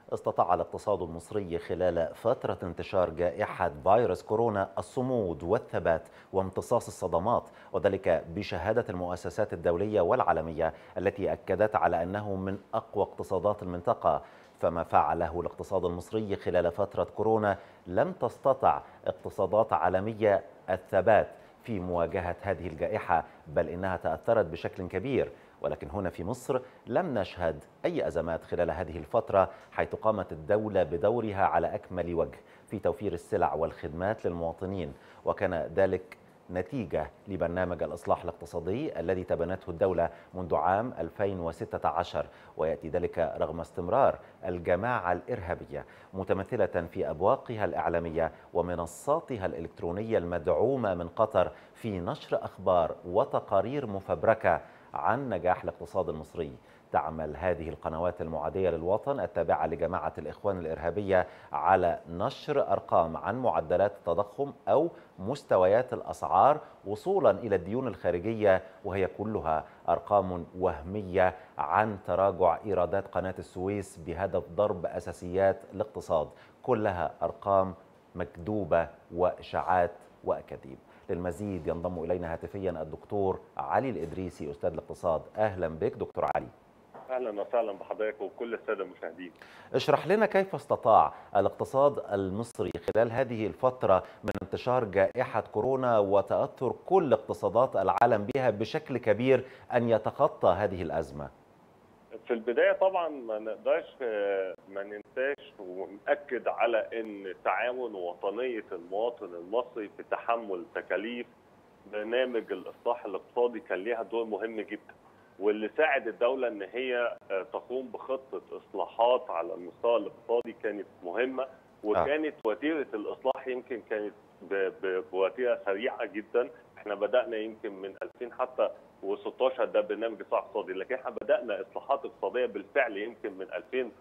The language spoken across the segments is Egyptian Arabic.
استطاع الاقتصاد المصري خلال فترة انتشار جائحة فيروس كورونا الصمود والثبات وامتصاص الصدمات وذلك بشهادة المؤسسات الدولية والعالمية التي أكدت على أنه من أقوى اقتصادات المنطقة فما فعله الاقتصاد المصري خلال فترة كورونا لم تستطع اقتصادات عالمية الثبات في مواجهة هذه الجائحة بل إنها تأثرت بشكل كبير ولكن هنا في مصر لم نشهد أي أزمات خلال هذه الفترة حيث قامت الدولة بدورها على أكمل وجه في توفير السلع والخدمات للمواطنين وكان ذلك نتيجة لبرنامج الإصلاح الاقتصادي الذي تبنته الدولة منذ عام 2016 ويأتي ذلك رغم استمرار الجماعة الإرهابية متمثلة في أبواقها الإعلامية ومنصاتها الإلكترونية المدعومة من قطر في نشر أخبار وتقارير مفبركة عن نجاح الاقتصاد المصري تعمل هذه القنوات المعادية للوطن التابعة لجماعة الإخوان الإرهابية على نشر أرقام عن معدلات التضخم أو مستويات الأسعار وصولا إلى الديون الخارجية وهي كلها أرقام وهمية عن تراجع إيرادات قناة السويس بهدف ضرب أساسيات الاقتصاد كلها أرقام مكذوبة وإشاعات وأكاذيب للمزيد ينضم إلينا هاتفيا الدكتور علي الإدريسي أستاذ الاقتصاد أهلا بك دكتور علي اهلا وسهلا بحضرتك وكل الساده المشاهدين. اشرح لنا كيف استطاع الاقتصاد المصري خلال هذه الفتره من انتشار جائحه كورونا وتاثر كل اقتصادات العالم بها بشكل كبير ان يتخطى هذه الازمه. في البدايه طبعا ما نقدرش ما ننساش ونأكد على ان تعاون وطنيه المواطن المصري في تحمل تكاليف برنامج الاصلاح الاقتصادي كان ليها دور مهم جدا. واللي ساعد الدولة ان هي تقوم بخطة اصلاحات على المستوى الاقتصادي كانت مهمة وكانت وتيرة الاصلاح يمكن كانت بوتيرة سريعة جدا احنا بدأنا يمكن من 2000 حتى و16 ده برنامج اصلاح اقتصادي لكن احنا بدأنا اصلاحات اقتصادية بالفعل يمكن من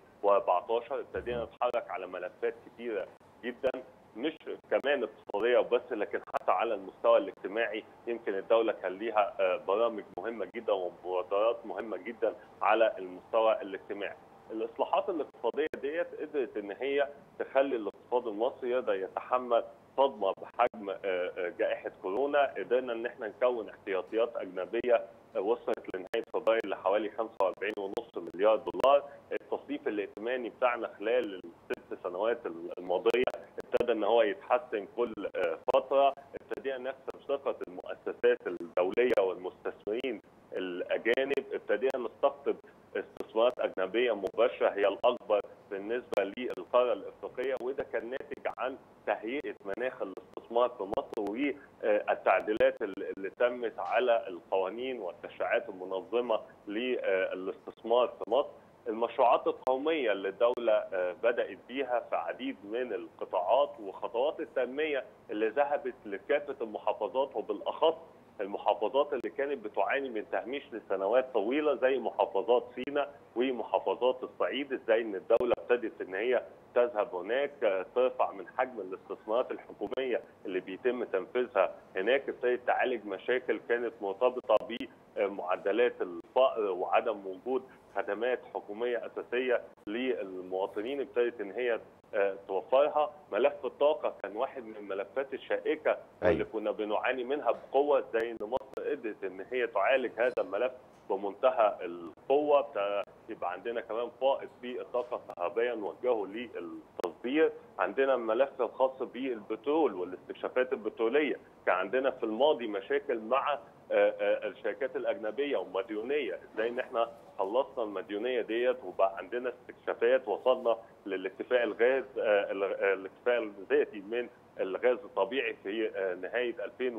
2014 ابتدينا نتحرك على ملفات كثيرة جدا مش كمان اقتصاديه وبس لكن حتى على المستوى الاجتماعي يمكن الدوله كان ليها برامج مهمه جدا ومبادرات مهمه جدا على المستوى الاجتماعي. الاصلاحات الاقتصاديه ديت قدرت ان هي تخلي الاقتصاد المصري يقدر يتحمل صدمه بحجم جائحه كورونا، قدرنا ان احنا نكون احتياطيات اجنبيه وصلت لنهايه فبراير لحوالي 45.5 مليار دولار، التصنيف الائتماني بتاعنا خلال الست سنوات الماضيه ابتدى ان هو يتحسن كل فتره ابتدينا نكسب ثقه المؤسسات الدوليه والمستثمرين الاجانب ابتدينا نستقطب استثمارات اجنبيه مباشره هي الاكبر بالنسبه للقاره الافريقيه وده كان ناتج عن تهيئه مناخ الاستثمار في مصر والتعديلات اللي تمت على القوانين والتشريعات المنظمه للاستثمار في مصر المشروعات القومية اللي الدولة بدأت بيها في عديد من القطاعات وخطوات التنمية اللي ذهبت لكافة المحافظات وبالأخص المحافظات اللي كانت بتعاني من تهميش لسنوات طويلة زي محافظات سيناء ومحافظات الصعيد ازاي ان الدولة ابتدت ان هي تذهب هناك ترفع من حجم الاستثمارات الحكومية اللي بيتم تنفيذها هناك ابتدت تعالج مشاكل كانت مرتبطة بمعدلات الفقر وعدم وجود خدمات حكوميه اساسيه للمواطنين ابتدت ان هي توفرها ملف الطاقه كان واحد من الملفات الشائكه أي. اللي كنا بنعاني منها بقوه زي ان مصر قدرت ان هي تعالج هذا الملف بمنتهى القوه يبقى عندنا كمان فائض في الطاقه الكهربائيه نوجهه للتصدير عندنا الملف الخاص بالبترول والاستكشافات البتروليه كان عندنا في الماضي مشاكل مع الشركات الاجنبيه ومديونيه ازاي ان احنا خلصنا المديونيه ديت وبقى عندنا استكشافات وصلنا للاكتفاء الغاز الاكتفاء الذاتي من الغاز الطبيعي في نهايه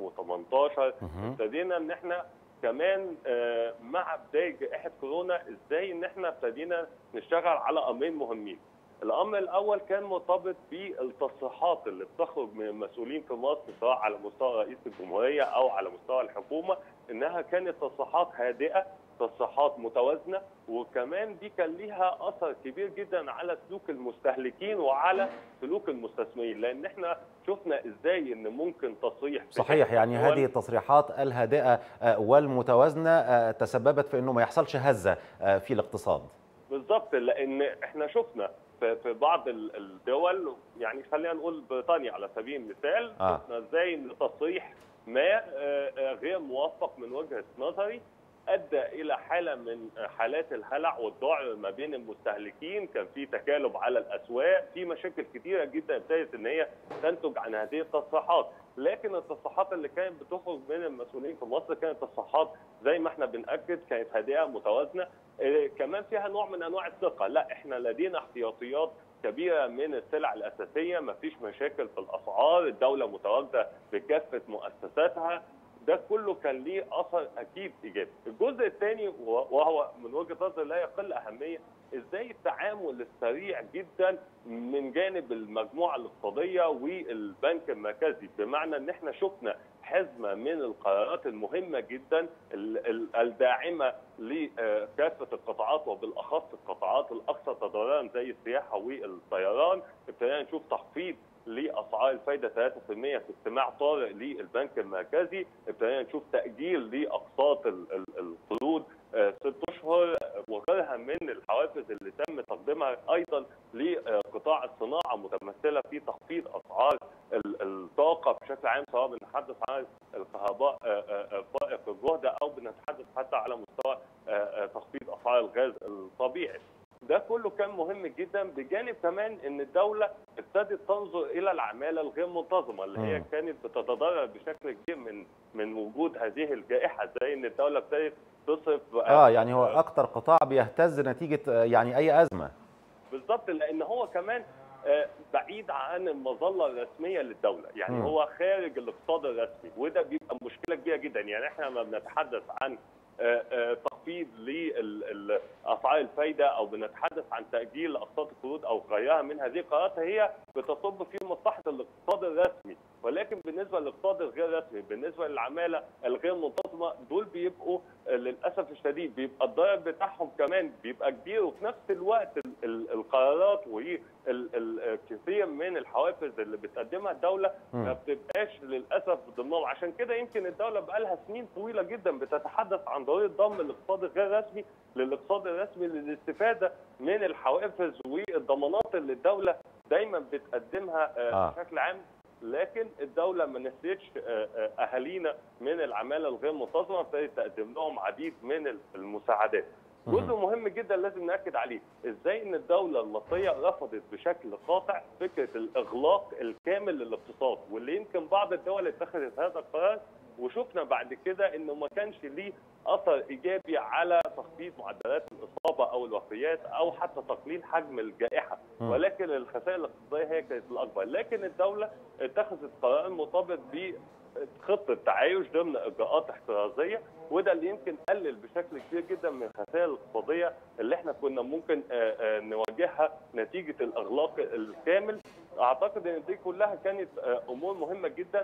2018 ابتدينا ان احنا كمان مع بدايه جائحه كورونا ازاي ان احنا ابتدينا نشتغل على امرين مهمين الامر الاول كان مرتبط بالتصريحات اللي بتخرج من المسؤولين في مصر سواء على مستوى رئيس الجمهوريه او على مستوى الحكومه انها كانت تصريحات هادئه تصريحات متوازنه وكمان دي كان ليها اثر كبير جدا على سلوك المستهلكين وعلى سلوك المستثمرين لان احنا شفنا ازاي ان ممكن تصريح صحيح يعني هذه التصريحات الهادئه والمتوازنه تسببت في انه ما يحصلش هزه في الاقتصاد بالظبط لان احنا شفنا في في بعض ال- الدول يعني خلينا نقول بريطانيا على سبيل المثال آه. شفنا ازاي ان تصريح ما آه، آه، غير موفق من وجهه نظري ادى الى حاله من حالات الهلع والذعر ما بين المستهلكين كان في تكالب على الاسواق في مشاكل كثيره جدا ابتدت ان هي تنتج عن هذه التصريحات لكن التصريحات اللي كانت بتخرج من المسؤولين في مصر كانت تصريحات زي ما احنا بناكد كانت هادئه متوازنه آه، كمان فيها نوع من انواع الثقه لا احنا لدينا احتياطيات كبيره من السلع الاساسيه ما فيش مشاكل في الاسعار الدوله متواجده بكافه مؤسساتها ده كله كان ليه اثر اكيد ايجابي. الجزء الثاني وهو من وجهه نظري لا يقل اهميه ازاي التعامل السريع جدا من جانب المجموعه الاقتصاديه والبنك المركزي بمعنى ان احنا شفنا حزمه من القرارات المهمه جدا ال- ال- الداعمه لكافه القطاعات وبالاخص القطاعات الاكثر تضررا زي السياحه والطيران ابتدينا نشوف تخفيض لاسعار الفائده 3% في اجتماع طارئ للبنك المركزي ابتدينا نشوف تاجيل لاقساط ال- ال- القروض آه، ست اشهر وغيرها من الحوافز اللي تم تقديمها ايضا لقطاع الصناعه متمثله في تخفيض اسعار ال- الطاقه بشكل عام سواء بنتحدث عن الكهرباء آه، آه، آه، فائق الجهد او بنتحدث حتى على مستوى آه، آه، تخفيض اسعار الغاز الطبيعي. ده كله كان مهم جدا بجانب كمان ان الدوله ابتدت تنظر الى العماله الغير منتظمه اللي هي مم. كانت بتتضرر بشكل كبير من من وجود هذه الجائحه زي ان الدوله ابتدت تصرف اه يعني هو اكتر قطاع بيهتز نتيجه آه، يعني اي ازمه بالظبط لان هو كمان آه، بعيد عن المظله الرسميه للدوله يعني مم. هو خارج الاقتصاد الرسمي وده بيبقى مشكله كبيره جدا يعني احنا لما بنتحدث عن آه، آه، تخفيض لاسعار الفايده او بنتحدث عن تاجيل اقساط القروض او غيرها من هذه القرارات هي بتصب في مصلحه الاقتصاد الرسمي ولكن بالنسبه للاقتصاد الغير رسمي بالنسبه للعماله الغير منتظمه دول بيبقوا آه، للاسف الشديد بيبقى الضرر بتاعهم كمان بيبقى كبير وفي نفس الوقت ال- ال- القرارات والكثير من الحوافز اللي بتقدمها الدوله مم. ما بتبقاش للاسف ضمنهم عشان كده يمكن الدوله بقى لها سنين طويله جدا بتتحدث عن ضروره ضم الاقتصاد الغير رسمي للاقتصاد الرسمي للاستفاده من الحوافز والضمانات اللي الدوله دايما بتقدمها آه، آه. بشكل عام لكن الدوله ما نسيتش آه، آه، اهالينا من العماله الغير منتظمه ابتدت تقدم لهم عديد من المساعدات. مهم. جزء مهم جدا لازم ناكد عليه ازاي ان الدوله المصريه رفضت بشكل قاطع فكره الاغلاق الكامل للاقتصاد واللي يمكن بعض الدول اتخذت هذا القرار وشفنا بعد كده انه ما كانش ليه اثر ايجابي على تخفيض معدلات الاصابه او الوفيات او حتى تقليل حجم الجائحه مم. ولكن الخسائر الاقتصاديه هي كانت الاكبر لكن الدوله اتخذت قرار مرتبط بخطه تعايش ضمن اجراءات احترازيه وده اللي يمكن قلل بشكل كبير جدا من الخسائر الاقتصاديه اللي احنا كنا ممكن آه، آه، نواجهها نتيجه الاغلاق الكامل اعتقد ان دي كلها كانت آه، امور مهمه جدا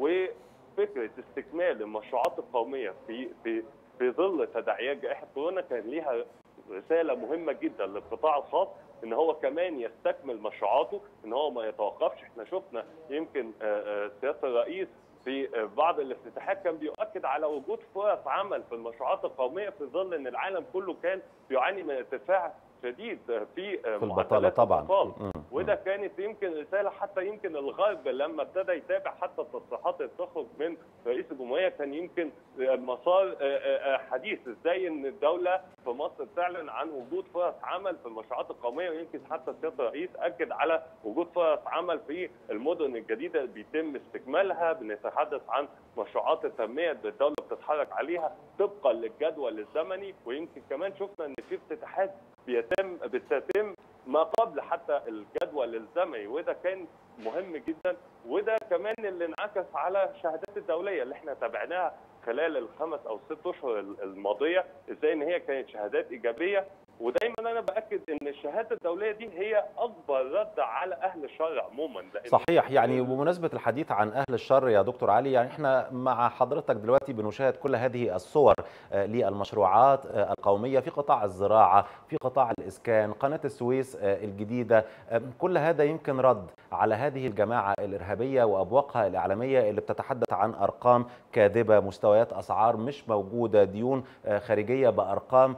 وفكره استكمال المشروعات القوميه في في في ظل تداعيات جائحه كورونا كان ليها رساله مهمه جدا للقطاع الخاص ان هو كمان يستكمل مشروعاته ان هو ما يتوقفش احنا شفنا يمكن آه، آه، سياده الرئيس في آه، بعض الافتتاحات كان بيؤكد على وجود فرص عمل في المشروعات القوميه في ظل ان العالم كله كان بيعاني من ارتفاع شديد آه، في آه، في البطاله معدلات طبعا البطالة. مم. وده كانت يمكن رساله حتى يمكن الغرب لما ابتدى يتابع حتى التصريحات اللي بتخرج من رئيس الجمهوريه كان يمكن مسار آه، آه، آه، حديث ازاي ان الدوله في مصر بتعلن عن وجود فرص عمل في المشروعات القوميه ويمكن حتى سياده الرئيس اكد على وجود فرص عمل في المدن الجديده اللي بيتم استكمالها بنتحدث عن مشروعات التنميه اللي الدوله بتتحرك عليها طبقا للجدول الزمني ويمكن كمان شفنا ان في افتتاحات بيتم بتتم ما قبل حتى الجدول الزمني وده كان مهم جدا وده كمان اللي انعكس على الشهادات الدوليه اللي احنا تابعناها خلال الخمس او ست اشهر الماضيه ازاي ان هي كانت شهادات ايجابيه ودايما انا باكد ان الشهاده الدوليه دي هي اكبر رد على اهل الشر عموما لأن صحيح يعني بمناسبة الحديث عن أهل الشر يا دكتور علي يعني احنا مع حضرتك دلوقتي بنشاهد كل هذه الصور آه، للمشروعات آه، القومية في قطاع الزراعة في قطاع الإسكان قناة السويس آه، الجديدة آه، كل هذا يمكن رد على هذه الجماعه الارهابيه وابواقها الاعلاميه اللي بتتحدث عن ارقام كاذبه مستويات اسعار مش موجوده ديون خارجيه بارقام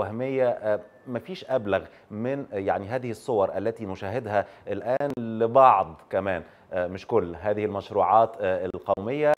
وهميه مفيش ابلغ من يعني هذه الصور التي نشاهدها الان لبعض كمان مش كل هذه المشروعات القوميه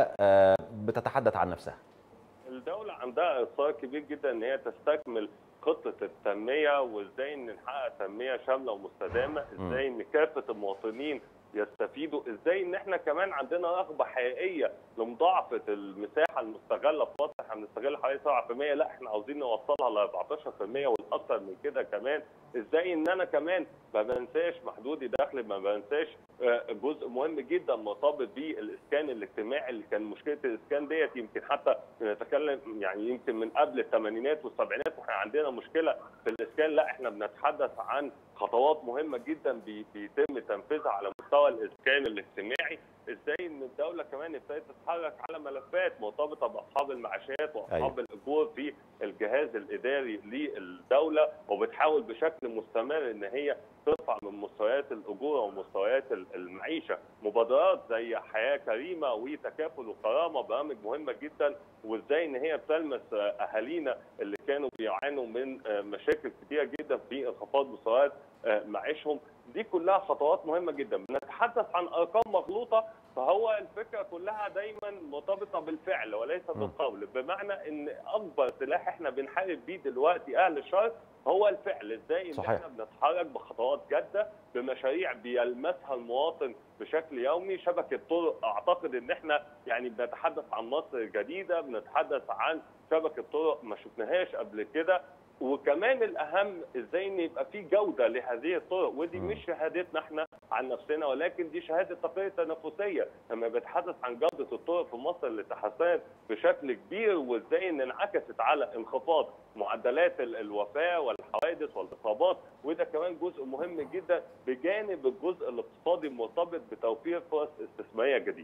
بتتحدث عن نفسها الدولة عندها إصرار كبير جدا إن هي تستكمل خطة التنمية وإزاي إن نحقق تنمية شاملة ومستدامة، إزاي إن كافة المواطنين يستفيدوا ازاي ان احنا كمان عندنا رغبه حقيقيه لمضاعفه المساحه المستغله في مصر احنا بنستغل حوالي 7% لا احنا عاوزين نوصلها ل 14% والاكثر من كده كمان ازاي ان انا كمان ما بنساش محدودي دخل ما بنساش جزء مهم جدا مرتبط بالاسكان الاجتماعي اللي كان مشكله الاسكان ديت يمكن حتى بنتكلم يعني يمكن من قبل الثمانينات والسبعينات واحنا عندنا مشكله في الاسكان لا احنا بنتحدث عن خطوات مهمه جدا بيتم تنفيذها على مستوى الاسكان الاجتماعي ازاي ان الدوله كمان ابتدت تتحرك على ملفات مرتبطه باصحاب المعاشات واصحاب أيوة. الاجور في الجهاز الاداري للدوله وبتحاول بشكل مستمر ان هي ترفع من مستويات الاجور ومستويات المعيشه مبادرات زي حياه كريمه وتكافل وكرامه برامج مهمه جدا وازاي ان هي بتلمس اهالينا اللي كانوا بيعانوا من مشاكل كثيره جدا في انخفاض مستويات معيشهم دي كلها خطوات مهمه جدا بنتحدث عن ارقام مغلوطه فهو الفكره كلها دايما مرتبطه بالفعل وليس بالقول بمعنى ان اكبر سلاح احنا بنحارب بيه دلوقتي اهل الشر هو الفعل ازاي ان صحيح. احنا بنتحرك بخطوات جاده بمشاريع بيلمسها المواطن بشكل يومي شبكه طرق اعتقد ان احنا يعني بنتحدث عن مصر جديده بنتحدث عن شبكه طرق ما شفناهاش قبل كده وكمان الاهم ازاي ان يبقى في جوده لهذه الطرق ودي م. مش شهادتنا احنا عن نفسنا ولكن دي شهاده تقرير تنافسيه لما بيتحدث عن جوده الطرق في مصر اللي تحسنت بشكل كبير وازاي ان انعكست على انخفاض معدلات الوفاه والحوادث والاصابات وده كمان جزء مهم جدا بجانب الجزء الاقتصادي المرتبط بتوفير فرص استثماريه جديده.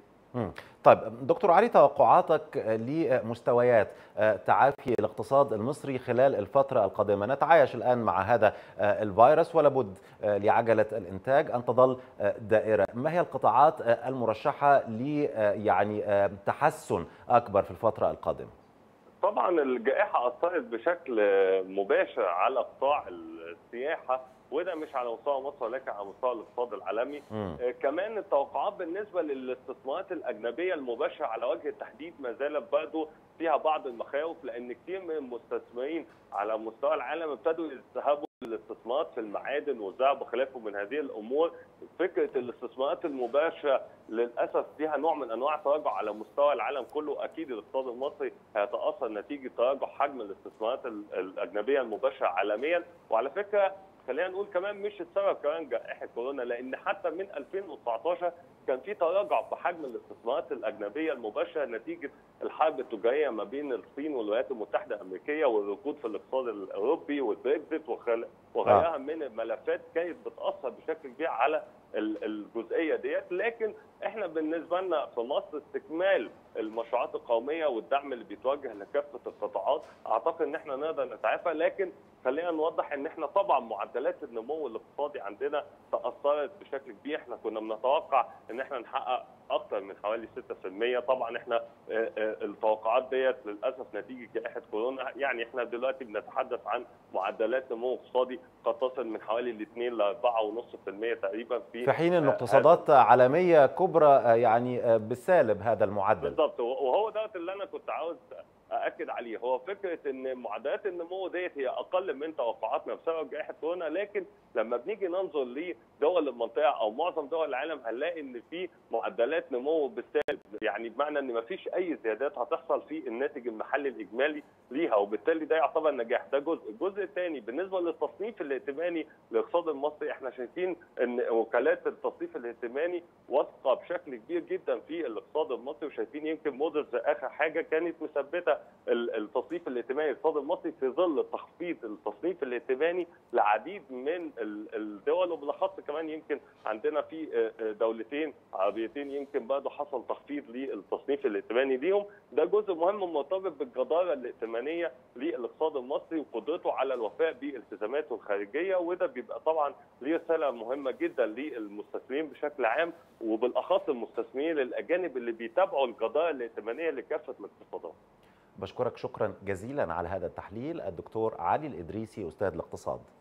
طيب دكتور علي توقعاتك لمستويات تعافي الاقتصاد المصري خلال الفترة القادمة نتعايش الآن مع هذا الفيروس ولا بد لعجلة الإنتاج أن تظل دائرة ما هي القطاعات المرشحة ل يعني تحسن أكبر في الفترة القادمة طبعا الجائحة أثرت بشكل مباشر على قطاع السياحة وده مش على مستوى مصر ولكن على مستوى الاقتصاد العالمي آه كمان التوقعات بالنسبه للاستثمارات الاجنبيه المباشره على وجه التحديد ما زالت برضه فيها بعض المخاوف لان كثير من المستثمرين على مستوى العالم ابتدوا يذهبوا للاستثمارات في المعادن والذهب وخلافه من هذه الامور فكره الاستثمارات المباشره للاسف فيها نوع من انواع التراجع على مستوى العالم كله اكيد الاقتصاد المصري هيتاثر نتيجه تراجع حجم الاستثمارات الاجنبيه المباشره عالميا وعلى فكره خلينا نقول كمان مش السبب كمان جائحه كورونا لان حتى من 2019 كان في تراجع في حجم الاستثمارات الاجنبيه المباشره نتيجه الحرب التجاريه ما بين الصين والولايات المتحده الامريكيه والركود في الاقتصاد الاوروبي والبريكزيت وغيرها آه. من الملفات كانت بتاثر بشكل كبير على الجزئيه ديت لكن احنا بالنسبه لنا في مصر استكمال المشروعات القوميه والدعم اللي بيتوجه لكافه القطاعات اعتقد ان احنا نقدر نتعافى لكن خلينا نوضح ان احنا طبعا معدلات النمو الاقتصادي عندنا تاثرت بشكل كبير احنا كنا بنتوقع ان احنا نحقق اكثر من حوالي 6% طبعا احنا التوقعات ديت للاسف نتيجه جائحه كورونا يعني احنا دلوقتي بنتحدث عن معدلات نمو اقتصادي قد تصل من حوالي ال 2 ل 4.5% تقريبا في في حين ان اقتصادات عالميه كبرى يعني بالسالب هذا المعدل بالضبط وهو دوت اللي انا كنت عاوز ااكد عليه هو فكره ان معدلات النمو ديت هي اقل من توقعاتنا بسبب جائحه كورونا لكن لما بنيجي ننظر لدول المنطقه او معظم دول العالم هنلاقي ان في معدلات نمو بالسالب يعني بمعنى ان ما فيش اي زيادات هتحصل في الناتج المحلي الاجمالي ليها وبالتالي ده يعتبر نجاح ده جزء الجزء الثاني بالنسبه للتصنيف الائتماني للاقتصاد المصري احنا شايفين ان وكالات التصنيف الائتماني واثقه بشكل كبير جدا في الاقتصاد المصري وشايفين يمكن مودرز اخر حاجه كانت مثبته على التصنيف الائتماني للاقتصاد المصري في ظل تخفيض التصنيف الائتماني لعديد من الدول وبالاخص كمان يمكن عندنا في دولتين عربيتين يمكن برضه حصل تخفيض للتصنيف الائتماني ليهم ده جزء مهم مرتبط بالجداره الائتمانيه للاقتصاد المصري وقدرته على الوفاء بالتزاماته الخارجيه وده بيبقى طبعا ليه رساله مهمه جدا للمستثمرين بشكل عام وبالاخص المستثمرين الاجانب اللي بيتابعوا الجداره الائتمانيه لكافه الاقتصادات. بشكرك شكرا جزيلا على هذا التحليل الدكتور علي الإدريسي أستاذ الاقتصاد